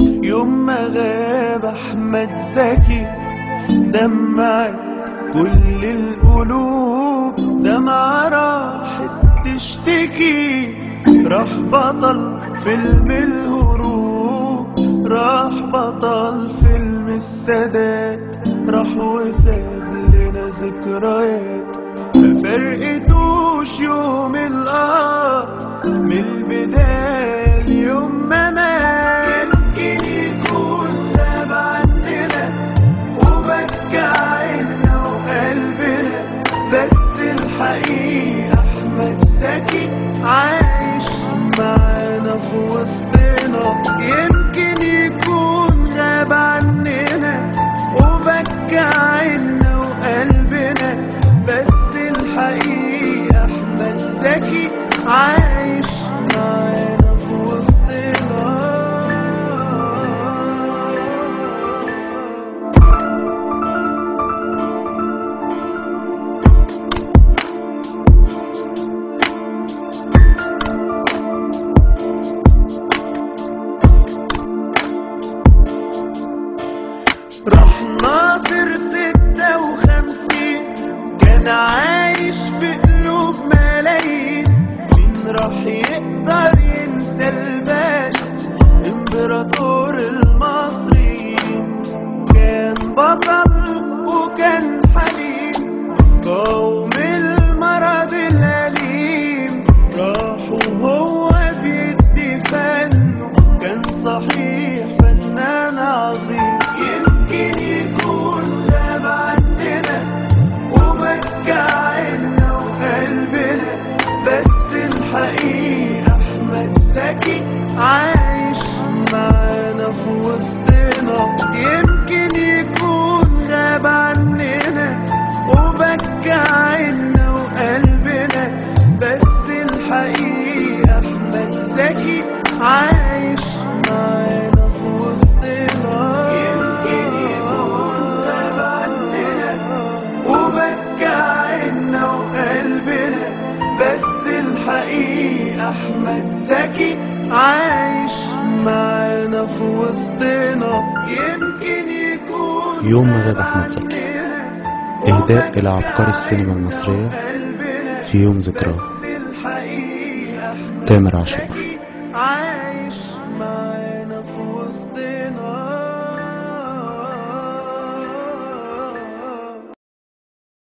يوم ما غاب احمد زكي دمعت كل القلوب دمعة راحت تشتكي راح بطل فيلم الهروب راح بطل فيلم السادات راح وساب لنا ذكريات ما فرقتوش يوم القط من البداية اليوم ما مات يمكن يكون غاب عننا وبكى عيننا وقلبنا بس الحقيقة أحمد زكي عايش معانا في وسطنا يمكن يكون غاب عننا وبكى عيننا وقلبنا بس الحقيقة أحمد زكي عايش معانا في وسطنا راح ناصر ستة وخمسين كان عايش في قلوب ملايين مين راح يقدر ينسى الباشا امبراطور المصريين كان بطل وكان حليم قوم المرض الأليم راح وهو بيدي فنه كان صحيح فنان عظيم يمكن يكون غاب عننا وبكى عنا وقلبنا بس الحقيقة أحمد زكي عايش معانا في وسطنا يمكن يكون غاب عننا وبكى عنا وقلبنا بس الحقيقة أحمد زكي عايش معانا في وسطنا يمكن يكون غاب عننا وبكى عنا وقلبنا بس الحقيقة أحمد زكي عايش معانا في وسطنا يمكن يكون يوم ما غاب أحمد زكي إهداء إلى عبقري السينما المصرية في يوم ذكراه تامر عاشور عايش